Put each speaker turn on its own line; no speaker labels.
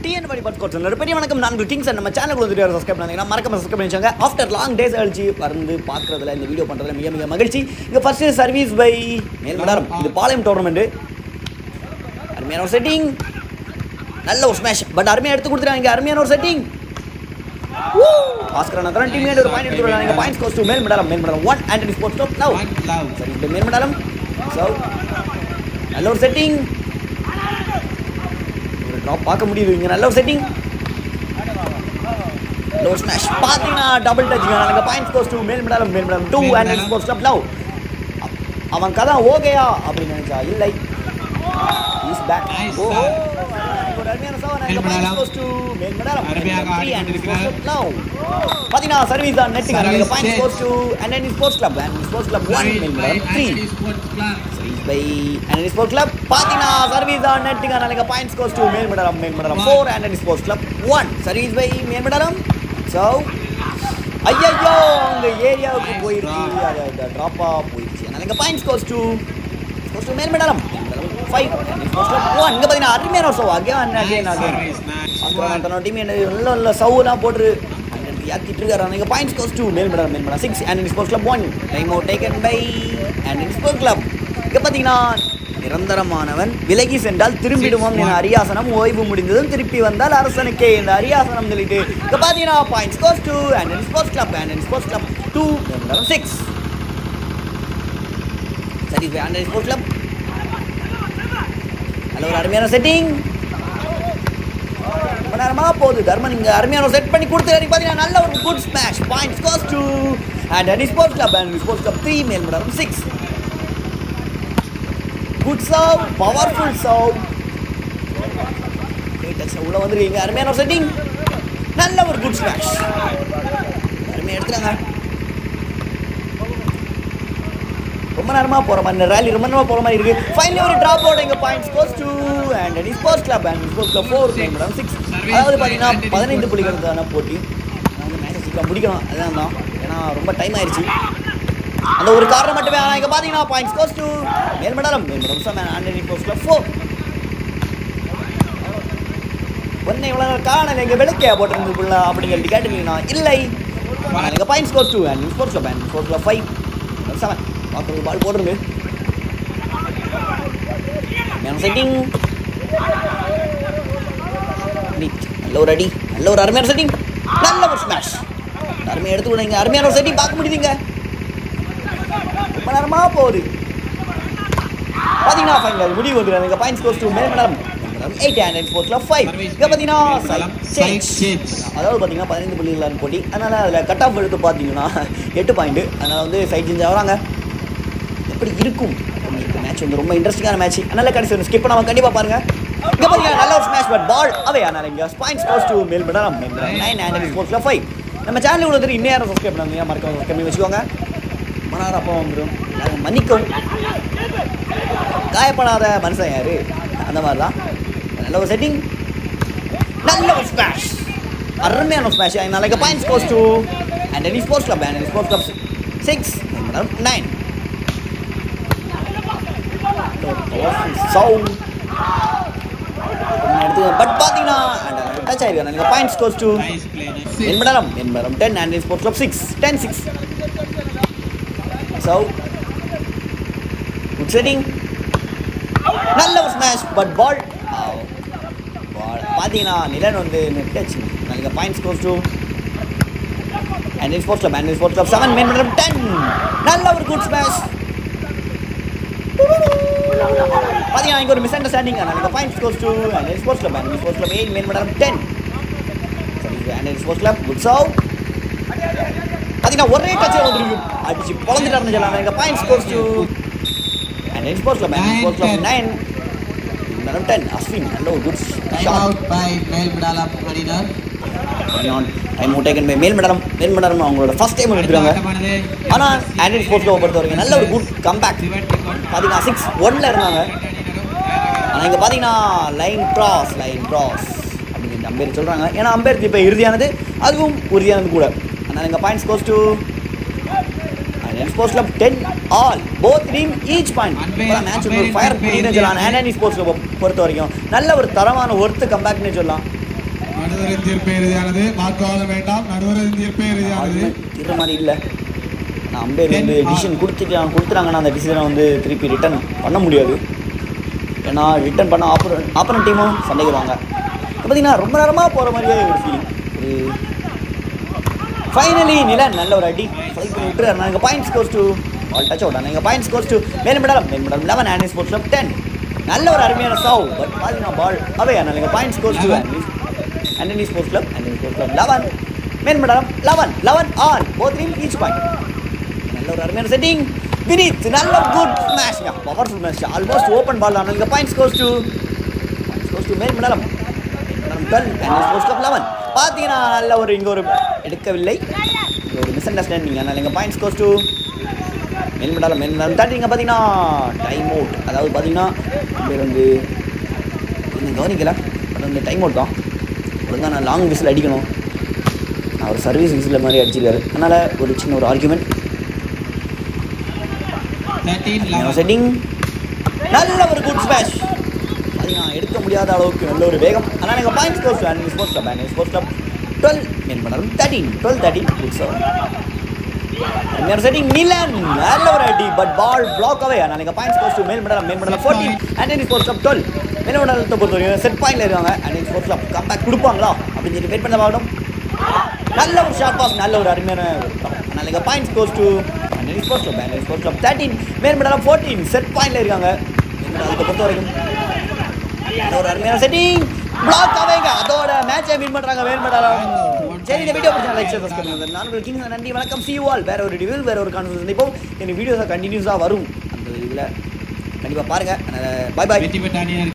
TN வழி but quotes பெரிய வணக்கம் நான் உங்கள் கிங்ஸ் நம்ம சேனல் வந்துட்டு சப்ஸ்கிரைப் பண்ணீங்கன்னா மறக்காம சப்ஸ்கிரைப் பண்ணி வச்சாங்க ஆஃப்டர் லாங் டேஸ் கழிச்சு வந்து பார்க்குறதுல இந்த வீடியோ பண்ணுறதுல மிக மிக மகிழ்ச்சி இங்கே ஃபர்ஸ்ட் சர்வீஸ் பை மேல்மடாரம் இது பாளையம் டோர்னமெண்ட்டு அருமையான ஒரு செட்டிங் நல்ல ஒரு ஸ்மாஷ் பட் அருமையாக எடுத்து கொடுத்துருக்காங்க அருமையான ஒரு செட்டிங் பாஸ்கரன் அதான் டீம் ஒரு பாயிண்ட் எடுத்துருக்காங்க points goes to Mel Medalam Mel Medalam one Anthony sports top love
One love.
சரி இப்போ மேல் மெடலம் ஸோ நல்ல ஒரு செட்டிங் ஒரு ட்ராப் பார்க்க முடியுது இங்கே நல்ல ஒரு செட்டிங் நல்ல ஒரு ஸ்மாஷ் பார்த்தீங்கன்னா டபுள் டச் நாங்கள் points goes to Mel Medalam Mel Medalam two
Mel
Anthony
medal.
Sports top love அவன் கதை ஓகேயா அப்படின்னு நினைச்சா இல்லை இஸ் பேக்
Nice
ஓஹோ
serve.
ஒரு அருமையான சவன்
மேல்
நாங்கள் points
medal.
Cos to Mel மெடலம்
அருமையாக ஆடி கொண்டிருக்கிறார்.
பாத்தீங்கன்னா சர்வீஸ் தான் நெட்டிங்
Service
நாங்கள் points
set.
Goes to and sports club and sports club one
Service
Mel
by
Medalam three
Anthony Sports Club.
By Anthony sports club பாத்தீங்கன்னா சர்வீஸ் ஆன் நெட்டிங் நாளைக்கு points goes to Mel Mandalam Mel Mandalam four Anthony sports club one service by Mel Mandalam so ஐயோ அங்க ஏரியாவுக்கு போயிருக்கு அது ட்ராப்பா போயிடுச்சு நாளைக்கு points goes to goes to Mel Mandalam five Anthony sports club one இங்கே பார்த்தீங்கன்னா அருமையான ஒரு so again again
Nice
again
service, nice
அப்புறம்
one.
தன்னோட டீம் நல்ல நல்ல சவுலாம் போட்டு யாக்கிட்டு இருக்காரு நீங்கள் points goes to Mel Medam Mel Medam six and sports club one time out taken by and sports club இங்கே பார்த்தீங்கன்னா நிரந்தரமானவன் விலகி சென்றால் திரும்பிடுவோம் என அரியாசனம் ஓய்வு முடிந்ததும் திருப்பி வந்தால் அரசனுக்கே இந்த அரியாசனம் சொல்லிட்டு இங்கே பார்த்தீங்கன்னா points goes to and sports club and sports club two Medam six சரி அண்ட் ஸ்போர்ட்ஸ் கிளப் நல்ல ஒரு அருமையான செட்டிங் ரொம்ப நேரமா போகுது தர்மன் இங்க அருமையான செட் பண்ணி கொடுத்துருக்காரு பார்த்தீங்கன்னா நல்ல ஒரு good smash points goes to and and sports club and sports club three Mel Medam six good serve powerful serve உள்ள வந்துருக்கீங்க அருமையான ஒரு செட்டிங் நல்ல ஒரு குட் ஸ்மாஷ் அருமையாக எடுத்துறாங்க ரொம்ப நேரமா போற மாதிரி ரேலி ரொம்ப நேரமா போற மாதிரி இருக்கு ஃபைனலி ஒரு டிராப் அவுட் எங்க points goes to and and sports club and sports club four Medam six அதாவது பார்த்தீங்கன்னா பதினைந்து புள்ளிகளுக்கான போட்டி நாங்கள் மேட்ச் சீக்கிரம் முடிக்கணும் அதுதான் தான் ஏன்னா ரொம்ப டைம் ஆயிடுச்சு அந்த ஒரு காரணம் மட்டுமே ஆனால் இங்கே பார்த்தீங்கன்னா points goes to Mel Mandalam Mel Mandalam sir and and sports club four ஒன்னை இவ்வளோ நேரம் காணல எங்கள் விளக்கே போட்டிருந்து புள்ள அப்படின்னு சொல்லிட்டு கேட்டுருக்கீங்கன்னா இல்லை எங்கள் points goes to and sports club and sports club five seven பார்க்குறது பால் போட்டுருந்து மேம் செட்டிங் நல்ல ஒரு அடி நல்ல ஒரு அருமையான செட்டிங் நல்ல ஒரு ஸ்மாஷ் அருமையாக எடுத்து விடுங்க அருமையான ஒரு செட்டிங் பார்க்க முடியுதுங்க ரொம்ப நேரமா போகுது பார்த்தீங்கன்னா ஃபைனல் முடிவு வந்துடும் எங்கள் points goes to Mel Medam eight hundred ஃபோர்த்தில் ஃபைவ் இங்கே பார்த்தீங்கன்னா
Side change.
அதாவது பார்த்தீங்கன்னா பதினைந்து புள்ளிகளான போட்டி அதனால் அதில் கட் ஆஃப் எடுத்து பார்த்தீங்கன்னா எட்டு பாயிண்ட் அதனால் வந்து சைட் சேஞ்ச் ஆகிறாங்க எப்படி இருக்கும் இந்த மேட்ச் வந்து ரொம்ப இன்ட்ரெஸ்டிங்கான மேட்ச் அதனால கடைசி ஒன்று ஸ்கிப் பண்ணாம கண்டிப்பாக பாருங்க இங்கே பார்த்தீங்கன்னா நல்ல ஒரு ஸ்மாஷ் பட் பால் அவே ஆனால் இங்கே points goes to Mel Medam nine hundred ஃபோர்த்தில் ஃபைவ் நம்ம சேனல் இவ்வளோ தெரியும் இன்னும் யாரும் சப்ஸ்கிரைப் பண்ணாங்க மறக்காம subscribe பண்ணி வச்சுக்கோங்க ரொம்ப நேரம் அப்போ வந்துடும் எல்லாரும் மன்னிக்கவும் காயப்படாத மனுஷன் யாரு அந்த மாதிரி தான் நல்ல ஒரு செட்டிங் நல்ல ஒரு ஸ்மாஷ் அருமையான ஸ்மாஷ் நாளைக்கு points goes to and any sports club and any sports club six nine sound but பார்த்தீங்கன்னா டச் ஆயிருக்காங்க எனக்கு points goes to
Nice play, nice.
எண்பதாயிரம் எண்பதாயிரம் ten and sports club six ten six so good setting நல்ல ஒரு smash but ball ball பார்த்தீங்கன்னா நிலன் வந்து net touch நாளைக்கு points goes to and sports club and sports club seven man Medam ten நல்ல ஒரு good smash பார்த்தீங்கன்னா இங்கே ஒரு மிஸ் அண்டர்ஸ்டாண்டிங் நாளைக்கு points goes to and sports club and sports club eight man Medam ten and sports club good serve பார்த்தீங்கன்னா ஒரே டச்சே வந்துருக்கு அடிச்சு பொழந்துட்டு சொல்லலாம் எங்கள் பாயிண்ட்ஸ் கோஸ் டு அண்ட் என் sports club and sports club nine Medam ten Ashwin நல்ல ஒரு good
Time
shot
out by Mel Medala Mariner.
Time out taken by Mel Medam Mel Medam அவங்களோட ஃபர்ஸ்ட் டைம் எடுத்துருக்காங்க
ஆட்டமானது
ஆனால் ஆண்ட்ராய்ட் ஸ்போர்ட்ஸ் பொறுத்த வரைக்கும் நல்ல ஒரு குட் கம்பேக்
சிவட்டி கொண்டு
பார்த்தீங்கன்னா சிக்ஸ் ஒன்ல இருந்தாங்க ஆனால் இங்கே பார்த்தீங்கன்னா லைன் கிராஸ் லைன் கிராஸ் அப்படின்னு அம்பேர் சொல்கிறாங்க ஏன்னா அம்பேர் இப்போ இறுதியானது அதுவும் உறுதியானது கூட அதனால் இங்கே points goes to sports club ten all both team each point
Unbear-
match ஒரு
unbear
ஃபயர்
unbear
சொல்லலாம்
India.
ஆண்டானி ஸ்போர்ட்ஸ் கிளப் பொறுத்த வரைக்கும் நல்ல ஒரு தரமான ஒர்த்து கம்பேக்னு சொல்லலாம்
நடுவரின் தீர்ப்பு இறுதியானது வாக்குவாதம் வேண்டாம் நடுவரின் தீர்ப்பு இறுதியானது
தீர்ற மாதிரி இல்லை நான் அம்பேர் வந்து டிசிஷன் கொடுத்துட்டு கொடுத்துட்டாங்கன்னா அந்த டிசிஷனை வந்து திருப்பி ரிட்டர்ன் பண்ண முடியாது ஏன்னா ரிட்டர்ன் பண்ண ஆப்பரன் ஆப்பரன் டீமும் சண்டைக்குவாங்க இப்போ பார்த்தீங்கன்னா ரொம்ப நேரமாக போகிற மாதிரியே ஒரு ஃபீலிங் ஒரு ஃபைனலி நிலன் நல்ல ஒரு அடி ஃப்ளை பண்ணி விட்டுறாரு நாங்கள் points goes to all touch out நீங்கள் points goes to Mel Medalam Mel Medalam eleven and sports off ten நல்ல ஒரு அருமையான சாவ் பட் பார்த்தீங்கன்னா பால் அவே நீங்கள் points goes to Anthony sports club Anthony sports club eleven Mel Medalam eleven eleven all both team each point நல்ல ஒரு அருமையான செட்டிங் வினித் நல்ல good smash powerful match almost open ball தான் நீங்கள் points goes to points goes to Mel Medalam twelve and sports cup eleven பார்த்தீங்கன்னா நல்ல ஒரு இங்கே ஒரு எடுக்கவில்லை இங்க ஒரு மிஸ் அண்டர்ஸ்டாண்டிங் அதனால் எங்கள் points goes to Mel Medalam Mel மெடலம் தாண்டி இங்கே பார்த்தீங்கன்னா டைம் அவுட் அதாவது பார்த்தீங்கன்னா பேர் வந்து இன்னும் கவனிக்கல பட் வந்து டைம் அவுட் தான் ஒழுங்கா நான் லாங் விசில் அடிக்கணும் நான் ஒரு சர்வீஸ் விசில் மாதிரி அடிச்சிருக்காரு அதனால் ஒரு சின்ன ஒரு ஆர்குமெண்ட்
தேர்ட்டீன் லெவன்
செட்டிங் நல்ல ஒரு குட் ஸ்மாஷ் பார்த்தீங்கன்னா எடுக்க முடியாத அளவுக்கு நல்ல ஒரு வேகம் ஆனால் நீங்கள் points scores and sports club and sports club twelve மீன் பண்ணாலும் thirteen twelve thirteen good seven Premier setting Milan நல்ல ஒரு அடி பட் பால் பிளாக் அவே ஆனால் நீங்கள் points goes Mel Medal Mel Medal fourteen and sports cup twelve Mel மெடலத்தை பொறுத்த வரைக்கும் செட் பாயிண்ட்ல இருக்காங்க அண்ட் ஸ்போர்ட்ஸ் கப் கம்பேக் கொடுப்பாங்களா அப்படின்னு சொல்லி வெயிட் பண்ண பார்க்கணும் நல்ல ஒரு ஷார்ட் பாஸ் நல்ல ஒரு அருமையான ஆனால் நீங்கள் points goes to and sports cup and sports cup thirteen Mel Medal fourteen set பாயிண்ட்ல இருக்காங்க அதை பொறுத்த வரைக்கும் நல்ல ஒரு அருமையான செட்டிங் பிளாக் அவேங்க அதோட மேட்சை வின் பண்றாங்க வேன் பண்ணலாம் சரி இந்த வீடியோ பிடிச்சா லைக் ஷேர் சப்ஸ்கிரைப் பண்ணுங்க நான் உங்களுக்கு கிங்ஸ் நன்றி வணக்கம் see you all வேற ஒரு ரிவ்யூ வேற ஒரு கான்ஃபரன்ஸ் சந்திப்போம் இந்த வீடியோஸாக கண்டினியூஸாக வரும் அந்த இதில் கண்டிப்பாக பாருங்க பை பாய்
வெற்றி பெற்ற அணியினர்